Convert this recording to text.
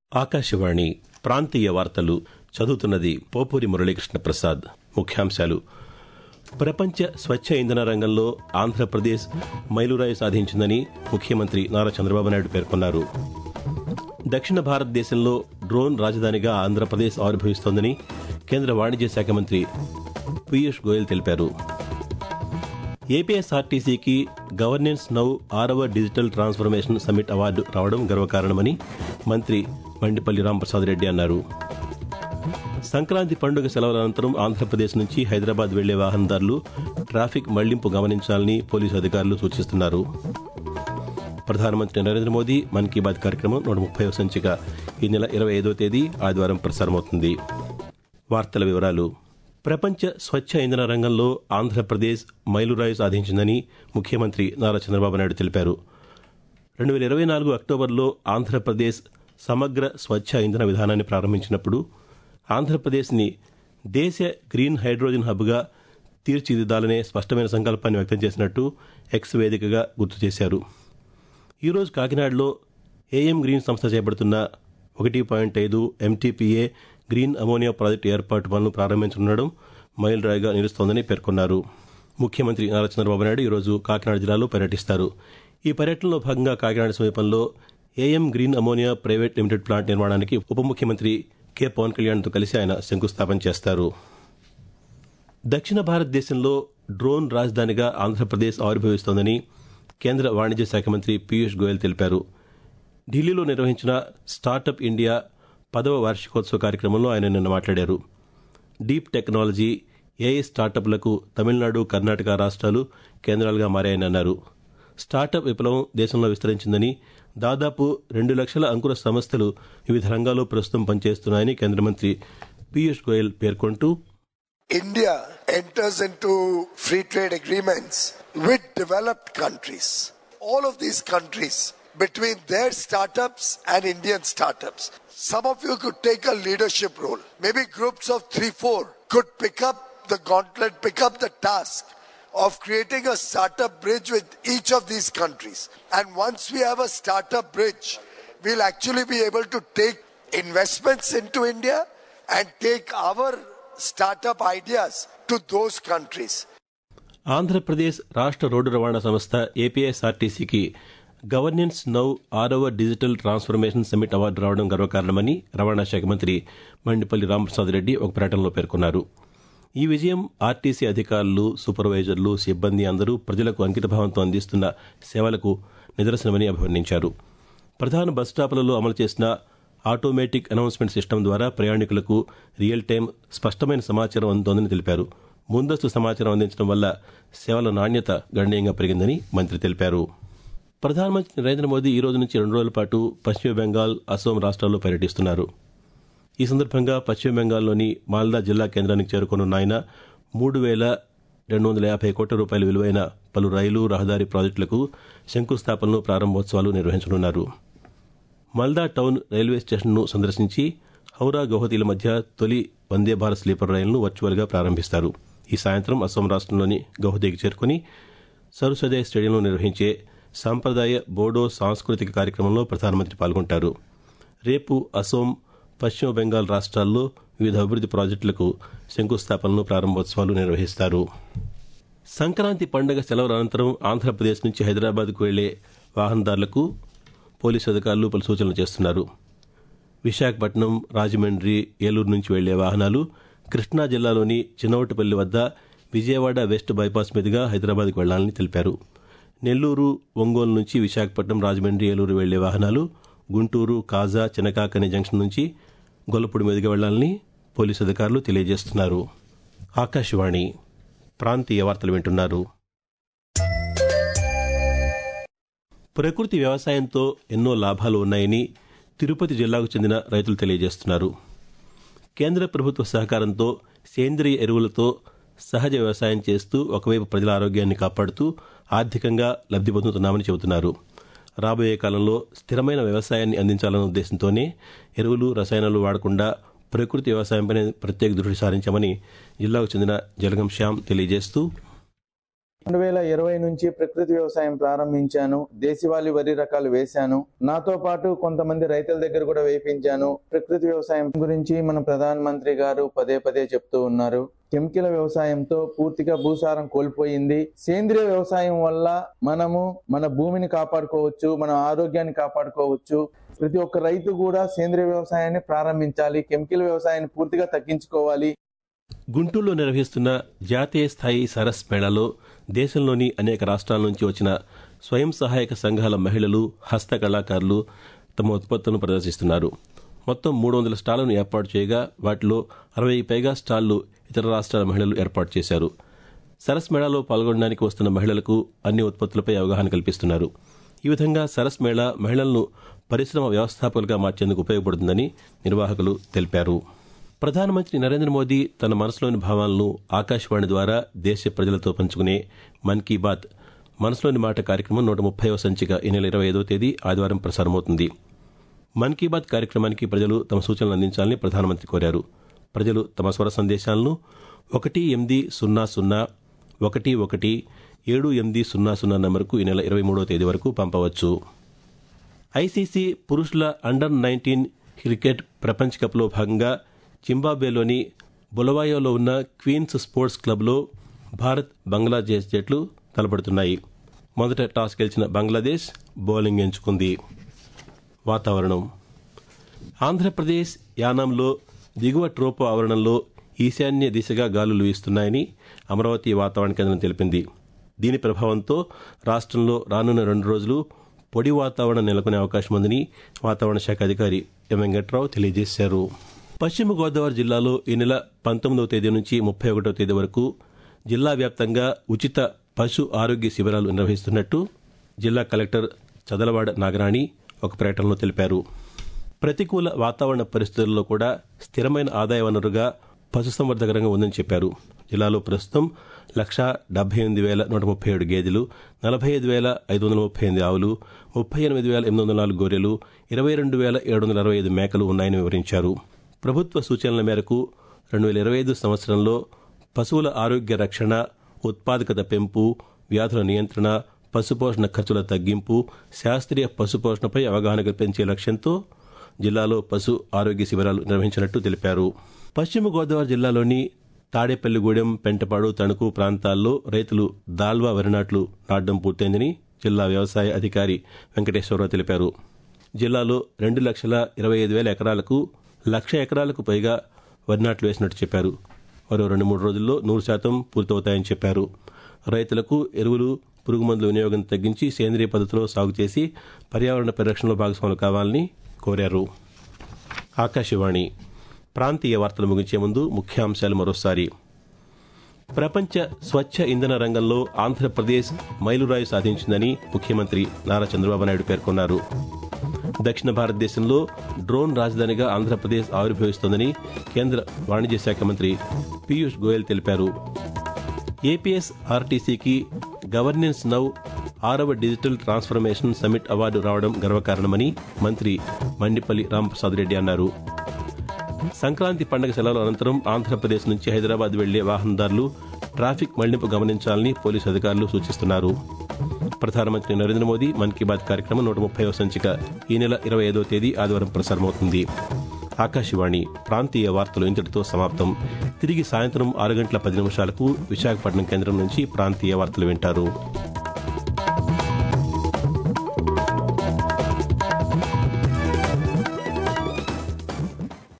ఆకాశవాణి ప్రాంతీయ వార్తలు చదువుతున్నది పోపూరి మురళీకృష్ణ ప్రసాద్ ముఖ్యాంశాలు ప్రపంచ స్వచ్ఛ ఇంధన రంగంలో ఆంధ్రప్రదేశ్ మైలురాయి సాధించిందని ముఖ్యమంత్రి నారా చంద్రబాబు నాయుడు పేర్కొన్నారు దక్షిణ భారతదేశంలో డ్రోన్ రాజధానిగా ఆంధ్రప్రదేశ్ ఆవిర్భవిస్తోందని కేంద్ర వాణిజ్య శాఖ మంత్రి పీయూష్ గోయల్ తెలిపారు ఏపీఎస్ఆర్టీసీకి గవర్నెన్స్ నౌ ఆరవ డిజిటల్ ట్రాన్స్ఫర్మేషన్ సమ్మిట్ అవార్డు రావడం గర్వకారణమని మంత్రి మండిపల్లి రాంప్రసాద్ రెడ్డి అన్నారు సంక్రాంతి పండుగ సెలవుల అనంతరం ఆంధ్రప్రదేశ్ నుంచి హైదరాబాద్ వెళ్లే వాహనదారులు ట్రాఫిక్ మళ్లింపు గమనించాలని పోలీసు అధికారులు సూచిస్తున్నారు ప్రధానమంత్రి నరేంద్ర మోదీ మన్ కీ బాత్ కార్యక్రమం నూట ముప్పై సంచిక ఈ నెల ఇరవై ఐదో తేదీ ఆదివారం ప్రసారమవుతుంది వార్తల వివరాలు ప్రపంచ స్వచ్ఛ ఇంధన రంగంలో ఆంధ్రప్రదేశ్ మైలురాయి సాధించిందని ముఖ్యమంత్రి నారా చంద్రబాబు నాయుడు తెలిపారు రెండు వేల ఇరవై నాలుగు అక్టోబర్లో ఆంధ్రప్రదేశ్ సమగ్ర స్వచ్ఛ ఇంధన విధానాన్ని ప్రారంభించినప్పుడు ఆంధ్రప్రదేశ్ని దేశ గ్రీన్ హైడ్రోజన్ హబ్గా తీర్చిదిద్దాలనే స్పష్టమైన సంకల్పాన్ని వ్యక్తం చేసినట్టు ఎక్స్ వేదికగా గుర్తు చేశారు ఈరోజు కాకినాడలో ఏఎం గ్రీన్ సంస్థ చేపడుతున్న ఒకటి పాయింట్ ఐదు ఎంటీపీఏ గ్రీన్ అమోనియా ప్రాజెక్టు ఏర్పాటు పనులు ప్రారంభించనుండడం మైలురాయిగా నిలుస్తోందని పేర్కొన్నారు ముఖ్యమంత్రి నారా చంద్రబాబు నాయుడు ఈరోజు కాకినాడ జిల్లాలో పర్యటిస్తారు ఈ పర్యటనలో భాగంగా కాకినాడ సమీపంలో AM green ammonia private limited plant నిర్మాణానికి ఉప ముఖ్యమంత్రి కె పవన్ కళ్యాణ్తో కలిసి ఆయన శంకుస్థాపన చేస్తారు దక్షిణ భారతదేశంలో డ్రోన్ రాజధానిగా ఆంధ్రప్రదేశ్ ఆవిర్భవిస్తోందని కేంద్ర వాణిజ్య శాఖ మంత్రి పీయూష్ గోయల్ తెలిపారు ఢిల్లీలో నిర్వహించిన స్టార్టప్ ఇండియా పదవ వార్షికోత్సవ కార్యక్రమంలో ఆయన నిన్న మాట్లాడారు డీప్ టెక్నాలజీ ఏఐ స్టార్టప్లకు తమిళనాడు కర్ణాటక రాష్ట్రాలు కేంద్రాలుగా మారాయని అన్నారు స్టార్టప్ విప్లవం దేశంలో విస్తరించిందని దాదాపు రెండు లక్షల అంకుర సంస్థలు వివిధ రంగాల్లో ప్రస్తుతం పనిచేస్తున్నాయని కేంద్ర మంత్రి పీయూష్ గోయల్ పేర్కొంటూ India enters into free trade agreements with developed countries. All of these countries, between their startups and Indian startups, some of you could take a leadership role. Maybe groups of three, four could pick up the gauntlet, pick up the task of creating a startup bridge with each of these countries. And once we have a startup bridge, we'll actually be able to take investments into India and take our startup ideas to those countries. Andhra Pradesh రాష్ట్ర road రవాణా సంస్థ ఏపీఎస్ఆర్టీసీకి governance now ఆరవ digital transformation summit award రావడం గర్వకారణమని రవాణా శాఖ మంత్రి మండిపల్లి రామప్రసాద్ రెడ్డి ఒక ప్రకటనలో పేర్కొన్నారు ఈ విజయం ఆర్టీసీ అధికారులు సూపర్వైజర్లు సిబ్బంది అందరూ ప్రజలకు అంకితభావంతో అందిస్తున్న సేవలకు నిదర్శనమని అభివర్ణించారు ప్రధాన బస్ స్టాపులలో అమలు చేసిన ఆటోమేటిక్ అనౌన్స్మెంట్ సిస్టమ్ ద్వారా ప్రయాణికులకు రియల్ టైం స్పష్టమైన సమాచారం అందుతోందని తెలిపారు ముందస్తు సమాచారం అందించడం వల్ల సేవల నాణ్యత గణనీయంగా పెరిగిందని మంత్రి తెలిపారు ప్రధానమంత్రి నరేంద్ర మోదీ ఈ రోజు నుంచి రెండు రోజుల పాటు పశ్చిమ బెంగాల్ అసోం రాష్ట్రాల్లో పర్యటిస్తున్నారు ఈ సందర్భంగా పశ్చిమ బెంగాల్లోని మాల్దా జిల్లా కేంద్రానికి చేరుకోనున్న ఆయన మూడు వేల రెండు వందల యాభై కోట్ల రూపాయల విలువైన పలు రైలు రహదారి ప్రాజెక్టులకు శంకుస్థాపనలు ప్రారంభోత్సవాలు నిర్వహించనున్నారు మల్దా టౌన్ రైల్వే స్టేషన్ను సందర్శించి హౌరా గౌహతిల మధ్య తొలి వందే భారత్ స్లీపర్ రైలును వర్చువల్గా ప్రారంభిస్తారు ఈ సాయంత్రం అస్సాం రాష్ట్రంలోని గౌహతికి చేరుకుని సరుసదయ్ స్టేడియంలో నిర్వహించే సాంప్రదాయ బోడో సాంస్కృతిక కార్యక్రమంలో ప్రధానమంత్రి పాల్గొంటారు రేపు అసోం పశ్చిమ బెంగాల్ రాష్ట్రాల్లో వివిధ అభివృద్ది ప్రాజెక్టులకు శంకుస్థాపనలు ప్రారంభోత్సవాలు నిర్వహిస్తారు సంక్రాంతి పండుగ సెలవుల అనంతరం ఆంధ్రప్రదేశ్ నుంచి హైదరాబాద్కు వెళ్లే వాహనదారులకు పోలీసు అధికారులు పలు సూచనలు చేస్తున్నారు విశాఖపట్నం రాజమండ్రి ఏలూరు నుంచి వెళ్లే వాహనాలు కృష్ణా జిల్లాలోని చిన్నవటిపల్లి వద్ద విజయవాడ వెస్ట్ బైపాస్ మీదుగా హైదరాబాద్కు వెళ్లాలని తెలిపారు నెల్లూరు ఒంగోలు నుంచి విశాఖపట్నం రాజమండ్రి ఏలూరు వెళ్లే వాహనాలు గుంటూరు కాజా చినకాకని జంక్షన్ నుంచి గొల్లపూడి మీదుగా వెళ్లాలని పోలీసు అధికారులు తెలియజేస్తున్నారు ఆకాశవాణి ప్రాంతీయ వార్తలు వింటున్నారు ప్రకృతి వ్యవసాయంతో ఎన్నో లాభాలు ఉన్నాయని తిరుపతి జిల్లాకు చెందిన రైతులు తెలియజేస్తున్నారు కేంద్ర ప్రభుత్వ సహకారంతో సేంద్రియ ఎరువులతో సహజ వ్యవసాయం చేస్తూ ఒకవైపు ప్రజల ఆరోగ్యాన్ని కాపాడుతూ ఆర్థికంగా లబ్ధి పొందుతున్నామని చెబుతున్నారు రాబోయే కాలంలో స్థిరమైన వ్యవసాయాన్ని అందించాలన్న ఉద్దేశంతోనే ఎరువులు రసాయనాలు వాడకుండా ప్రకృతి వ్యవసాయంపై ప్రత్యేక దృష్టి సారించామని జిల్లాకు చెందిన జలగం శ్యామ్ తెలియజేస్తూ రెండు వేల ఇరవై నుంచి ప్రకృతి వ్యవసాయం ప్రారంభించాను దేశవాళీ వరి రకాలు వేశాను నాతో పాటు కొంతమంది రైతుల దగ్గర కూడా వేయించాను ప్రకృతి వ్యవసాయం గురించి మన ప్రధాన మంత్రి గారు పదే పదే చెప్తూ ఉన్నారు కెమికల్ వ్యవసాయంతో పూర్తిగా భూసారం కోల్పోయింది సేంద్రియ వ్యవసాయం వల్ల మనము మన భూమిని కాపాడుకోవచ్చు మన ఆరోగ్యాన్ని కాపాడుకోవచ్చు ప్రతి ఒక్క రైతు కూడా సేంద్రియ వ్యవసాయాన్ని ప్రారంభించాలి కెమికల్ వ్యవసాయాన్ని పూర్తిగా తగ్గించుకోవాలి గుంటూరులో నిర్వహిస్తున్న జాతీయ స్థాయి సరస్ మేళాలో దేశంలోని అనేక రాష్ట్రాల నుంచి వచ్చిన స్వయం సహాయక సంఘాల మహిళలు హస్త కళాకారులు తమ ఉత్పత్తులను ప్రదర్శిస్తున్నారు మొత్తం మూడు వందల స్టాళ్లను ఏర్పాటు చేయగా వాటిలో అరవై పైగా స్టాళ్లు ఇతర రాష్ట్రాల మహిళలు ఏర్పాటు చేశారు సరస్ మేళాలో పాల్గొనడానికి వస్తున్న మహిళలకు అన్ని ఉత్పత్తులపై అవగాహన కల్పిస్తున్నారు ఈ విధంగా సరస్ మేళా మహిళలను పరిశ్రమ వ్యవస్థాపకులుగా మార్చేందుకు ఉపయోగపడుతుందని నిర్వాహకులు తెలిపారు ప్రధానమంత్రి నరేంద్ర మోదీ తన మనసులోని భావాలను ఆకాశవాణి ద్వారా దేశ ప్రజలతో పంచుకునే మన్ కీ బాత్ మనసులోని మాట కార్యక్రమం నూట ముప్పైవ సంచిక ఈ నెల ఇరవై ఐదో తేదీ ఆదివారం ప్రసారమవుతుంది మన్ కీ బాత్ కార్యక్రమానికి ప్రజలు తమ సూచనలు అందించాలని ప్రధానమంత్రి కోరారు ప్రజలు తమ స్వర సందేశాలను ఒకటి ఎనిమిది సున్నా సున్నా ఒకటి ఒకటి ఏడు ఎనిమిది సున్నా సున్నా నంబర్కు ఈ నెల ఇరవై మూడవ తేదీ వరకు పంపవచ్చు ఐసీసీ పురుషుల అండర్ నైన్టీన్ క్రికెట్ ప్రపంచ కప్లో భాగంగా జింబాబ్వేలోని బులవాయోలో ఉన్న క్వీన్స్ స్పోర్ట్స్ క్లబ్లో భారత్ బంగ్లాదేశ్ జట్లు తలపడుతున్నాయి మొదట టాస్ గెలిచిన బంగ్లాదేశ్ బౌలింగ్ ఎంచుకుంది వాతావరణం ఆంధ్రప్రదేశ్ యానాంలో దిగువ ట్రోపో ఆవరణంలో ఈశాన్య దిశగా గాలులు వీస్తున్నాయని అమరావతి వాతావరణ కేంద్రం తెలిపింది దీని ప్రభావంతో రాష్ట్రంలో రానున్న రెండు రోజులు పొడి వాతావరణం నెలకొనే అవకాశం ఉందని వాతావరణ శాఖ అధికారి ఎం వెంకట్రావు తెలియజేశారు పశ్చిమ గోదావరి జిల్లాలో ఈ నెల పంతొమ్మిదవ తేదీ నుంచి ముప్పై ఒకటవ తేదీ వరకు జిల్లా వ్యాప్తంగా ఉచిత పశు ఆరోగ్య శిబిరాలు నిర్వహిస్తున్నట్టు జిల్లా కలెక్టర్ చదలవాడ నాగరాణి ఒక ప్రకటనలో తెలిపారు ప్రతికూల వాతావరణ పరిస్థితుల్లో కూడా స్థిరమైన ఆదాయ వనరుగా పశుసంవర్ధక రంగం ఉందని చెప్పారు జిల్లాలో ప్రస్తుతం లక్షా డెబ్బై ఎనిమిది వేల నూట ముప్పై ఏడు గేదెలు నలభై ఐదు వేల ఐదు వందల ముప్పై ఎనిమిది ఆవులు ముప్పై ఎనిమిది వేల ఎనిమిది వందల నాలుగు గొర్రెలు ఇరవై రెండు వేల ఏడు వందల అరవై ఐదు మేకలు ఉన్నాయని వివరించారు ప్రభుత్వ సూచనల మేరకు రెండు వేల ఇరవై ఐదు సంవత్సరంలో పశువుల ఆరోగ్య రక్షణ ఉత్పాదకత పెంపు వ్యాధుల నియంత్రణ పశుపోషణ ఖర్చుల తగ్గింపు శాస్త్రీయ పశుపోషణపై అవగాహన కల్పించే లక్ష్యంతో జిల్లాలో పశు ఆరోగ్య శిబిరాలు నిర్వహించినట్టు తెలిపారు పశ్చిమ గోదావరి జిల్లాలోని తాడేపల్లిగూడెం పెంటపాడు తణుకు ప్రాంతాల్లో రైతులు దాల్వా వరి నాట్లు నాటడం పూర్తయిందని జిల్లా వ్యవసాయ అధికారి వెంకటేశ్వరరావు తెలిపారు జిల్లాలో రెండు లక్షల ఇరవై ఐదు వేల ఎకరాలకు లక్ష ఎకరాలకు పైగా వరి నాట్లు వేసినట్టు చెప్పారు మరో రెండు మూడు రోజుల్లో నూరు శాతం పూర్తవుతాయని చెప్పారు రైతులకు ఎరువులు పురుగు మందుల వినియోగం తగ్గించి సేంద్రియ పద్ధతిలో సాగు చేసి పర్యావరణ పరిరక్షణలో భాగస్వాములు కావాలని కోరారు ఆకాశవాణి ప్రాంతీయ వార్తలు ముగించే ముందు ముఖ్యాంశాలు మరోసారి ప్రపంచ స్వచ్ఛ ఇంధన రంగంలో ఆంధ్రప్రదేశ్ మైలురాయి సాధించిందని ముఖ్యమంత్రి నారా చంద్రబాబు నాయుడు పేర్కొన్నారు దక్షిణ భారతదేశంలో డ్రోన్ రాజధానిగా ఆంధ్రప్రదేశ్ ఆవిర్భవిస్తోందని కేంద్ర వాణిజ్య శాఖ మంత్రి పీయూష్ గోయల్ తెలిపారు ఏపీఎస్ ఆర్టీసీకి గవర్నెన్స్ నౌ ఆరవ డిజిటల్ ట్రాన్స్ఫర్మేషన్ సమిట్ అవార్డు రావడం గర్వకారణమని మంత్రి మండిపల్లి రాంప్రసాద్ రెడ్డి అన్నారు సంక్రాంతి పండుగ సెలవుల అనంతరం ఆంధ్రప్రదేశ్ నుంచి హైదరాబాద్ వెళ్లే వాహనదారులు ట్రాఫిక్ మళ్లింపు గమనించాలని పోలీసు అధికారులు సూచిస్తున్నారు ప్రధానమంత్రి నరేంద్ర మోదీ మన్ కీ బాత్ కార్యక్రమం నూట ముప్పై సంచిక ఈ నెల ఇరవై ఐదో తేదీ ఆదివారం ప్రసారమవుతుంది ఆకాశవాణి ప్రాంతీయ వార్తలు ఇంతటితో సమాప్తం తిరిగి సాయంత్రం ఆరు గంటల పది నిమిషాలకు విశాఖపట్నం కేంద్రం నుంచి ప్రాంతీయ వార్తలు వింటారు